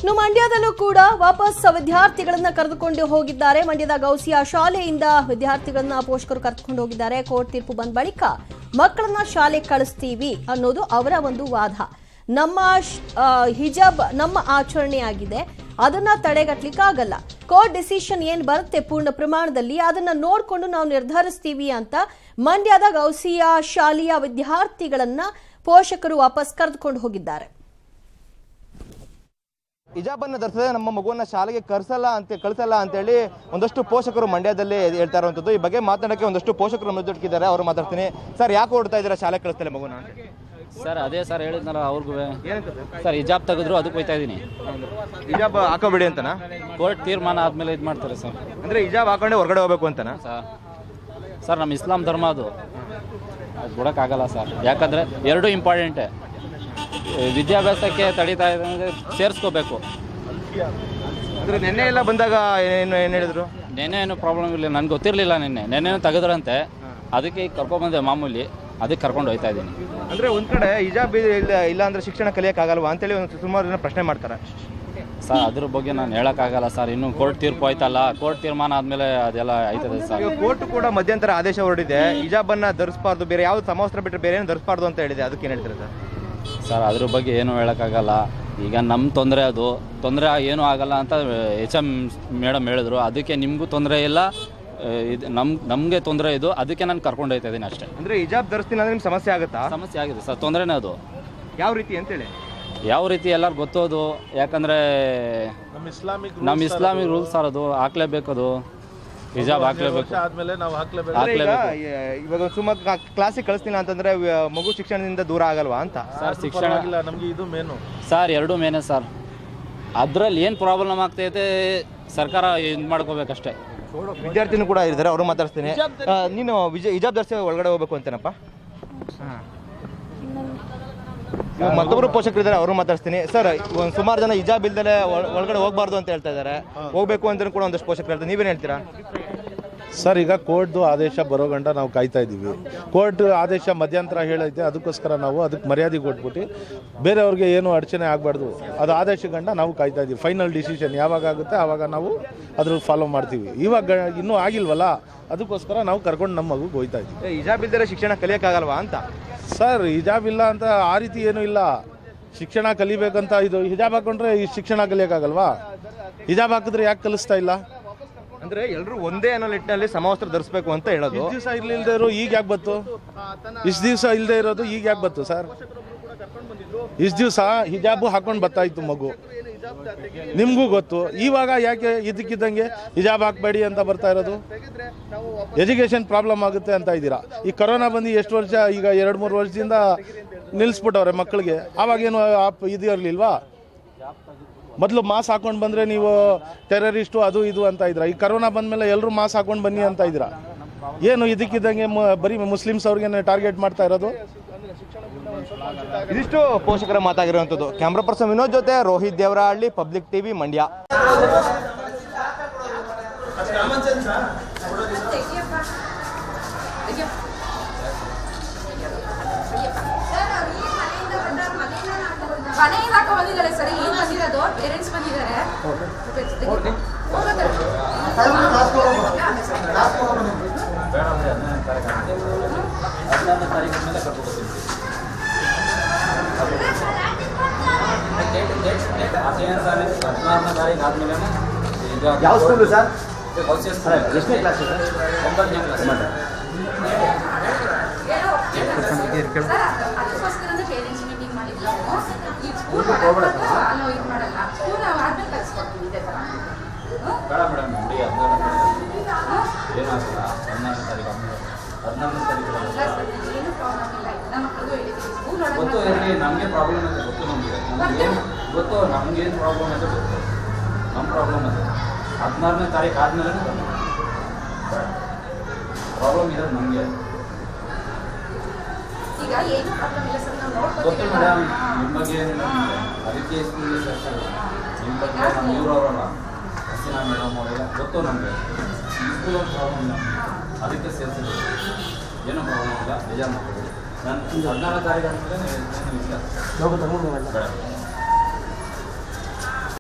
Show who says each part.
Speaker 1: ಇನ್ನು ಮಂಡ್ಯದಲ್ಲೂ ಕೂಡ ವಾಪಸ್ ವಿದ್ಯಾರ್ಥಿಗಳನ್ನ ಕರೆದುಕೊಂಡು ಹೋಗಿದ್ದಾರೆ ಮಂಡ್ಯದ ಗೌಸಿಯಾ ಶಾಲೆಯಿಂದ ವಿದ್ಯಾರ್ಥಿಗಳನ್ನ ಪೋಷಕರು ಕರೆದುಕೊಂಡು ಹೋಗಿದ್ದಾರೆ ಕೋರ್ಟ್ ತೀರ್ಪು ಬಂದ ಬಳಿಕ ಮಕ್ಕಳನ್ನ ಶಾಲೆ ಕಳಿಸ್ತೀವಿ ಅನ್ನೋದು ಅವರ ಒಂದು ವಾದ ನಮ್ಮ ಶ್- ಆ, ಹಿಜಾಬ್ ನಮ್ಮ ಆಚರಣೆ ಆಗಿದೆ ಅದನ್ನ ತಡೆಗಟ್ಲಿಕ್ಕಾಗಲ್ಲ ಕೋರ್ಟ್ ಡಿಸಿಷನ್ ಏನ್ ಬರುತ್ತೆ ಪೂರ್ಣ ಪ್ರಮಾಣದಲ್ಲಿ ಅದನ್ನ ನೋಡ್ಕೊಂಡು ನಾವು ನಿರ್ಧರಿಸ್ತೀವಿ ಅಂತ ಮಂಡ್ಯದ ಗೌಸಿಯಾ ಶಾಲೆಯ ವಿದ್ಯಾರ್ಥಿಗಳನ್ನ ಪೋಷಕರು ವಾಪಸ್ ಕರೆದುಕೊಂಡು ಹೋಗಿದ್ದಾರೆ
Speaker 2: ಹಿಜಾಬನ್ನು ಧರಿಸದೆ ನಮ್ಮ ಮಗುವನ್ನ ಶಾಲೆಗೆ ಕರ್ಸಲ್ಲ ಅಂತ ಕಳಿಸಲ್ಲ ಅಂತೇಳಿ ಒಂದಷ್ಟು ಪೋಷಕರು ಮಂಡ್ಯದಲ್ಲಿ ಹೇಳ್ತಾ ಇರುವಂಥದ್ದು ಈ ಬಗ್ಗೆ ಮಾತನಾಡಕ್ಕೆ ಒಂದಷ್ಟು ಪೋಷಕರು ಮುಂದೊಟ್ಟಿದ್ದಾರೆ ಅವರು ಮಾತಾಡ್ತೀನಿ ಸರ್ ಯಾಕೆ ಹೊಡ್ತಾ ಇದ್ದೀರಾ ಶಾಲೆ ಕಳಿಸ್ತಾರೆ ಮಗುನ ಅಂತ
Speaker 3: ಸರ್ ಅದೇ ಸರ್ ಹೇಳಿದ್ನಲ್ಲ ಅವ್ರಿಗೂ
Speaker 2: ಏನಂತ
Speaker 3: ಸರ್ ಹಿಜಾಬ್ ತೆಗೆದ್ರು ಅದಕ್ಕೆ ಹೋಯ್ತಾ ಇದ್ದೀನಿ
Speaker 2: ಹಿಜಾಬ್ ಹಾಕೋಬೇಡಿ ಅಂತನಾ
Speaker 3: ಕೋರ್ಟ್ ತೀರ್ಮಾನ ಆದಮೇಲೆ ಇದು ಮಾಡ್ತಾರೆ ಸರ್
Speaker 2: ಅಂದ್ರೆ ಹಿಜಾಬ್ ಹಾಕೊಂಡೆ ಹೊರಗಡೆ ಹೋಗ್ಬೇಕು ಅಂತನಾ
Speaker 3: ಸರ್ ಸರ್ ನಮ್ಮ ಇಸ್ಲಾಂ ಧರ್ಮ ಅದು ಅದು ಬಿಡೋಕ್ಕಾಗಲ್ಲ ಸರ್ ಯಾಕಂದರೆ ಎರಡೂ ಇಂಪಾರ್ಟೆಂಟೇ ವಿದ್ಯಾಭ್ಯಾಸಕ್ಕೆ ತಡೀತಾ ಇದೆ ಅಂದರೆ ಸೇರಿಸ್ಕೋಬೇಕು
Speaker 2: ಅಂದ್ರೆ ನಿನ್ನೆ ಎಲ್ಲ ಬಂದಾಗ ಏನು ಏನು ಹೇಳಿದ್ರು
Speaker 3: ನೆನ್ನೆ ಏನು ಪ್ರಾಬ್ಲಮ್ ಇಲ್ಲ ನನಗೆ ಗೊತ್ತಿರಲಿಲ್ಲ ನಿನ್ನೆ ನೆನ್ನೆನೂ ತೆಗೆದ್ರಂತೆ ಅದಕ್ಕೆ ಈಗ ಕರ್ಕೊಂಬಂದೆ ಮಾಮೂಲಿ ಅದಕ್ಕೆ ಕರ್ಕೊಂಡು ಹೋಯ್ತಾ ಇದ್ದೀನಿ
Speaker 2: ಅಂದ್ರೆ ಒಂದ್ ಕಡೆ ಹಿಜಾಬ್ ಇಲ್ಲ ಇಲ್ಲ ಅಂದ್ರೆ ಶಿಕ್ಷಣ ಕಲಿಯಕ್ಕಾಗಲ್ವಾ ಅಂತೇಳಿ ಒಂದು ಸುಮಾರು ಜನ ಪ್ರಶ್ನೆ ಮಾಡ್ತಾರೆ
Speaker 3: ಸರ್ ಅದ್ರ ಬಗ್ಗೆ ನಾನು ಹೇಳೋಕ್ಕಾಗಲ್ಲ ಸರ್ ಇನ್ನೂ ಕೋರ್ಟ್ ತೀರ್ಪು ಆಯ್ತಲ್ಲ ಕೋರ್ಟ್ ತೀರ್ಮಾನ ಆದಮೇಲೆ ಅದೆಲ್ಲ ಆಯ್ತದೆ ಸರ್
Speaker 2: ಈಗ ಕೋರ್ಟ್ ಕೂಡ ಮಧ್ಯಂತರ ಆದೇಶ ಹೊರಡಿದೆ ಹಿಜಾಬನ್ನ ಧರಿಸಬಾರ್ದು ಬೇರೆ ಯಾವ್ದು ಸಮವಸ್ತ್ರ ಬಿಟ್ಟರೆ ಬೇರೆ ಏನು ಧರಿಸಬಾರ್ದು ಅಂತ ಹೇಳಿದೆ ಅದಕ್ಕೆ ಏನು ಹೇಳ್ತೀರಾ ಸರ್
Speaker 3: ಸರ್ ಅದ್ರ ಬಗ್ಗೆ ಏನೂ ಹೇಳೋಕ್ಕಾಗಲ್ಲ ಈಗ ನಮ್ಮ ತೊಂದರೆ ಅದು ತೊಂದರೆ ಏನೂ ಆಗಲ್ಲ ಅಂತ ಎಚ್ ಎಮ್ ಮೇಡಮ್ ಹೇಳಿದ್ರು ಅದಕ್ಕೆ ನಿಮಗೂ ತೊಂದರೆ ಇಲ್ಲ ಆ, ಇದು ನಮ್ ನಮಗೆ ತೊಂದರೆ ಇದು ಅದಕ್ಕೆ ನಾನು ಕರ್ಕೊಂಡು ಹೋಗ್ತಾ ಇದ್ದೀನಿ ಅಷ್ಟೇ
Speaker 2: ಅಂದ್ರೆ ಹಿಜಾಬ್ ಧರಿಸ್ತೀನಿ ಅಂದ್ರೆ ನಿಮ್ಗೆ ಸಮಸ್ಯೆ ಆಗುತ್ತಾ
Speaker 3: ಸಮಸ್ಯೆ ಆಗಿದೆ ಸರ್ ತೊಂದರೆನೇ ಅದು
Speaker 2: ಯಾವ ರೀತಿ ಅಂತೇಳಿ
Speaker 3: ಯಾವ ರೀತಿ ಎಲ್ಲರೂ ಗೊತ್ತೋದು ಯಾಕಂದರೆ
Speaker 4: ನಮ್ಮ ಇಸ್ಲಾಮಿಕ್
Speaker 3: ನಮ್ಮ ಇಸ್ಲಾಮಿಕ್ ರೂಲ್ಸ್ ಸರ್ ಅದು ಹಾಕ್ಲೇಬೇಕು ಅದು ಹಿಜಾಬ್ ಹಾಕ್ಲೇಬೇಕು
Speaker 4: ಆದ್ಮೇಲೆ ನಾವು ಹಾಕ್ಲೇಬೇಕು
Speaker 2: ಅಂದ್ರೆ ಈಗ
Speaker 3: ಹಾಕ್ಲೇಬೇಕು
Speaker 2: ಇವಾಗ ಸುಮಾರು ಕ್ಲಾಸಿಗೆ ಕಳಿಸ್ತೀನಿ ಅಂತಂದ್ರೆ ವ- ಮಗು ಶಿಕ್ಷಣದಿಂದ ದೂರ ಆಗಲ್ವಾ ಅಂತ
Speaker 3: ಸರ್ ಶಿಕ್ಷಣ
Speaker 4: ಇಲ್ಲ ನಮ್ಗೆ ಇದು ಮೇನು
Speaker 3: ಸರ್ ಎರಡೂ ಮೇನೆ ಸರ್ ಅದರಲ್ಲಿ ಏನು ಪ್ರಾಬ್ಲಮ್ ಆಗ್ತೈತೆ ಸರ್ಕಾರ ಇದು ಮಾಡ್ಕೋಬೇಕಷ್ಟೇ
Speaker 2: ವಿದ್ಯಾರ್ಥಿನೂ ಕೂಡ ಇದ್ದಾರೆ ಅವರು ಮಾತಾಡ್ತೀನಿ ಆ, ನೀನು ವಿಜಯ್ ಹಿಜಾಬ್ ಧರಿಸಿ ಒಳಗಡೆ ಹೋಗ್ಬೇಕು ಅಂತೇನಪ್ಪ ಇವಾಗ ಮತ್ತೊಬ್ರು ಪೋಷಕರು ಇದ್ದಾರೆ ಅವರು ಮಾತಾಡ್ತೀನಿ ಸರ್ ಒಂದು ಸುಮಾರು ಜನ ಹಿಜಾಬ್ ಇಲ್ದಲೆ ಒಳ- ಒಳಗಡೆ ಹೋಗ್ಬಾರ್ದು ಅಂತ ಹೇಳ್ತಾ ಇದ್ದಾರೆ ಹೋಗ್ಬೇಕು ಅಂತ ಕೂಡ ಒಂದಷ್ಟು ಪೋಷಕರು ಹೇಳ್ತಾರೆ ನೀವೇನು ಹೇಳ್ತೀರಾ
Speaker 4: ಸರ್ ಈಗ ಕೋರ್ಟ್ದು ಆದೇಶ ಬರೋ ಗಂಟ ನಾವು ಕಾಯ್ತಾ ಇದ್ದೀವಿ ಕೋರ್ಟ್ ಆದೇಶ ಮಧ್ಯಂತರ ಹೇಳೈತೆ ಅದಕ್ಕೋಸ್ಕರ ನಾವು ಅದಕ್ಕೆ ಮರ್ಯಾದೆ ಕೊಟ್ಬಿಟ್ಟು ಬೇರೆಯವ್ರಿಗೆ ಏನು ಅಡಚಣೆ ಆಗಬಾರ್ದು ಅದು ಆದೇಶ ಗಂಟ ನಾವು ಕಾಯ್ತಾ ಇದ್ದೀವಿ ಫೈನಲ್ ಡಿಸಿಷನ್ ಯಾವಾಗ ಆಗುತ್ತೆ ಆವಾಗ ನಾವು ಅದ್ರ ಫಾಲೋ ಮಾಡ್ತೀವಿ ಇವಾಗ ಇನ್ನೂ ಆಗಿಲ್ವಲ್ಲ ಅದಕ್ಕೋಸ್ಕರ ನಾವು ಕರ್ಕೊಂಡು ನಮ್ಮ ಮಗುಗೆ ಹೋಯ್ತಾ ಇದ್ದೀವಿ
Speaker 2: ಏ, ಹಿಜಾಬ್ ಇಲ್ದರೆ ಶಿಕ್ಷಣ ಕಲಿಯಕ್ಕಾಗಲ್ವಾ ಅಂತ
Speaker 4: ಸರ್ ಹಿಜಾಬ್ ಇಲ್ಲ ಅಂತ ಆ ರೀತಿ ಏನೂ ಇಲ್ಲ ಶಿಕ್ಷಣ ಕಲಿಬೇಕಂತ ಇದು ಹಿಜಾಬ್ ಹಾಕೊಂಡ್ರೆ ಈ ಶಿಕ್ಷಣ ಕಲಿಯೋಕ್ಕಾಗಲ್ವಾ ಹಿಜಾಬ್ ಹಾಕಿದ್ರೆ ಯಾಕೆ ಕಲಿಸ್ತಾ ಇಲ್ಲ
Speaker 2: ಅಂದ್ರೆ ಎಲ್ಲರೂ ಒಂದೇ ಅನ್ನೋ ನಿಟ್ಟಿನಲ್ಲಿ ಸಮವಸ್ತ್ರ ಧರಿಸಬೇಕು ಅಂತ ಹೇಳೋದು
Speaker 4: ಇಷ್ಟು ದಿವಸ ಇರ್ಲಿಲ್ದೇ ಇರೋ ಈಗ ಯಾಕೆ ಬತ್ತು ಇಷ್ಟು ದಿವಸ ಇಲ್ಲದೆ ಇರೋದು ಈಗ ಯಾಕೆ ಬತ್ತು ಸರ್ ಇಷ್ಟು ದಿವಸ ಹಿಜಾಬು ಹಾಕೊಂಡು ಬರ್ತಾ ಇತ್ತು ಮಗು ನಿಮಗೂ ಗೊತ್ತು ಇವಾಗ ಯಾಕೆ ಇದಕ್ಕಿದ್ದಂಗೆ ಹಿಜಾಬ್ ಹಾಕ್ಬೇಡಿ ಅಂತ ಬರ್ತಾ ಇರೋದು ಎಜುಕೇಷನ್ ಪ್ರಾಬ್ಲಮ್ ಆಗುತ್ತೆ ಅಂತ ಇದ್ದೀರಾ ಈ ಕೊರೋನಾ ಬಂದು ಎಷ್ಟು ವರ್ಷ ಈಗ ಎರಡು ಮೂರು ವರ್ಷದಿಂದ ನಿಲ್ಲಿಸ್ಬಿಟ್ಟವ್ರೆ ಮಕ್ಕಳಿಗೆ ಆವಾಗೇನು ಆಪ್ ಇದು ಇರಲಿಲ್ವಾ ಮೊದಲು ಮಾಸ್ ಹಾಕೊಂಡು ಬಂದರೆ ನೀವು ಟೆರರಿಸ್ಟು ಅದು ಇದು ಅಂತ ಇದ್ರ ಈ ಕರೋನಾ ಬಂದಮೇಲೆ ಎಲ್ಲರೂ ಮಾಸ್ ಹಾಕೊಂಡು ಬನ್ನಿ ಅಂತ ಇದ್ದೀರಾ ಏನು ಇದಕ್ಕಿದ್ದಂಗೆ ಮ- ಬರೀ ಮುಸ್ಲಿಮ್ಸ್ ಅವ್ರಿಗೆ ಟಾರ್ಗೆಟ್ ಮಾಡ್ತಾ ಇರೋದು
Speaker 2: ಇದಿಷ್ಟು ಪೋಷಕರ ಮಾತಾಗಿರುವಂಥದ್ದು ಕ್ಯಾಮ್ರಾ ಪರ್ಸನ್ ವಿನೋದ್ ಜೊತೆ ರೋಹಿತ್ ದೇವರಹಳ್ಳಿ ಪಬ್ಲಿಕ್ ಟಿವಿ ಮಂಡ್ಯ
Speaker 5: ಮನೆಯಿಂದ ಹಾಕೋ ಬಂದಿದ್ದಾರೆ ಸರಿ ಏನ್ ಬಂದಿರೋದು ಪೇರೆಂಟ್ಸ್ ಬಂದಿದ್ದಾರೆ
Speaker 2: ಯಾವ ಸ್ಕೂಲು ಸರ್
Speaker 5: ಅದಕ್ಕೋಸ್ಕರ ಪೇರೆಂಟ್ಸ್ ಮೀಟಿಂಗ್ ಮಾಡಿದ್ವಿ ನಾವು ಈ ಸ್ಕೂಲ್ ನಾವು ಇದು ಮಾಡಲ್ಲ ಸ್ಕೂಲ್ ನಾವು ಆದ್ಮೇಲೆ ಕಳ್ಸ್ಕೊಡ್ತೀವಿ ಇದೇ ತರ
Speaker 3: ಬೇಡ ಮೇಡಮ್ ನೋಡಿ ಹದಿನಾರು ಏನಾಗಲ್ಲ ಹದಿನಾರನೇ ತಾರೀಕು ಹದಿನಾರನೇ ತಾರೀಕು
Speaker 5: ಏನು ಪ್ರಾಬ್ಲಮ್ ಇಲ್ಲ ನಮ್ಮ ಮಕ್ಕಳಿಗೂ ಹೇಳಿದ್ದೀವಿ ಸ್ಕೂಲ್
Speaker 3: ಗೊತ್ತು
Speaker 5: ಒಳಗೆ
Speaker 3: ಇರಲಿ ನಮಗೆ ಪ್ರಾಬ್ಲಮ್ ಅಂತ ಗೊತ್ತು ನಮಗೆ ನಮ್ಗೆ ಏನು ಗೊತ್ತು ನಮ್ಗೆ ಏನು ಪ್ರಾಬ್ಲಮ್ ಅಂತ ಗೊತ್ತು ನಮ್ಮ ಪ್ರಾಬ್ಲಮ್ ಅದು ಹದಿನಾರನೇ ತಾರೀಕು ಆದಮೇಲೆ ಪ್ರಾಬ್ಲಮ್ ಇರೋದು ನಮಗೆ
Speaker 5: ಈಗ ಏನು ಪ್ರಾಬ್ಲಮ್ ಇಲ್ಲ ಸರ್ ನಾವು
Speaker 3: ಗೊತ್ತು
Speaker 5: ನೋಡ್ಕೊತೀವಿ
Speaker 3: ಮೇಡಮ್ ನಿಮ್ಮ ಬಗ್ಗೆ ಏನಿಲ್ಲ ನಮ್ಗೆ. ಅದಕ್ಕೆ ಸ್ಕೂಲಿಗೆ ಸೇರ್ಸಲ್ಲ ನಿಮ್ಮ ಬಗ್ಗೆ ನಮ್ಮ ಇವ್ರು ಅವರಲ್ಲ ಹಸಿನಾ ಮೇಡಮ್ ಅವರೆಲ್ಲ ಗೊತ್ತು ನಮಗೆ ಸ್ಕೂಲ್ ಪ್ರಾಬ್ಲಮ್ ಇಲ್ಲ ಅದಕ್ಕೆ ಸೇರ್ಸಿದ್ರು ಏನೂ ಪ್ರಾಬ್ಲಮ್ ಇಲ್ಲ ಬೇಜಾರು ಮಾಡ್ಕೋಬೇಡಿ ನಾನು ಹದಿನಾರು ತಾರೀಕು ಆದಮೇಲೆ ಏನು ಇಲ್ಲ ಬೇಡ